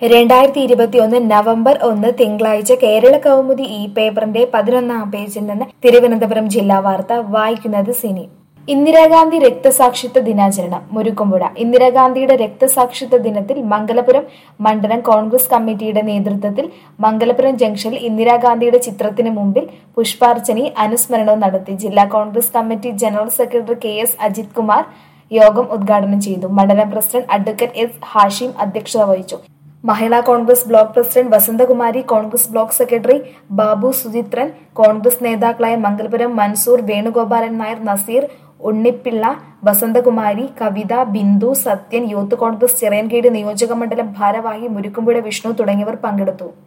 രണ്ടായിരത്തി ഇരുപത്തിയൊന്ന് നവംബർ ഒന്ന് തിങ്കളാഴ്ച കേരള കൗമുദി ഈ പേപ്പറിന്റെ പതിനൊന്നാം പേജിൽ നിന്ന് തിരുവനന്തപുരം ജില്ലാ വാർത്ത വായിക്കുന്നത് സിനി ഇന്ദിരാഗാന്ധി രക്തസാക്ഷിത്വ ദിനാചരണം മുരുക്കുമ്പുഴ ഇന്ദിരാഗാന്ധിയുടെ രക്തസാക്ഷിത്വ ദിനത്തിൽ മംഗലപുരം മണ്ഡലം കോൺഗ്രസ് കമ്മിറ്റിയുടെ നേതൃത്വത്തിൽ മംഗലപുരം ജംഗ്ഷനിൽ ഇന്ദിരാഗാന്ധിയുടെ ചിത്രത്തിന് മുമ്പിൽ പുഷ്പാർച്ചനയും അനുസ്മരണവും നടത്തി ജില്ലാ Congress committee general secretary K S Ajith Kumar യോഗം ഉദ്ഘാടനം ചെയ്തു മണ്ഡലം പ്രസിഡന്റ് അഡ്വക്കേറ്റ് എസ് ഹാഷിം അധ്യക്ഷത വഹിച്ചു Mahila Congress block president Vasanthakumari Congress block secretary Babu Suchithran Congress നേതാക്കളായ മംഗലപുരം മൻസൂർ വേണുഗോപാലൻ നായർ നസീർ ഉണ്ണിപ്പിള്ള വസന്തകുമാരി കവിത ബിന്ദു സത്യൻ യൂത്ത് കോൺഗ്രസ് ചിറയൻകീട് നിയോജക മണ്ഡലം ഭാരവാഹി മുരുക്കുംപുഴ വിഷ്ണു തുടങ്ങിയവർ പങ്കെടുത്തു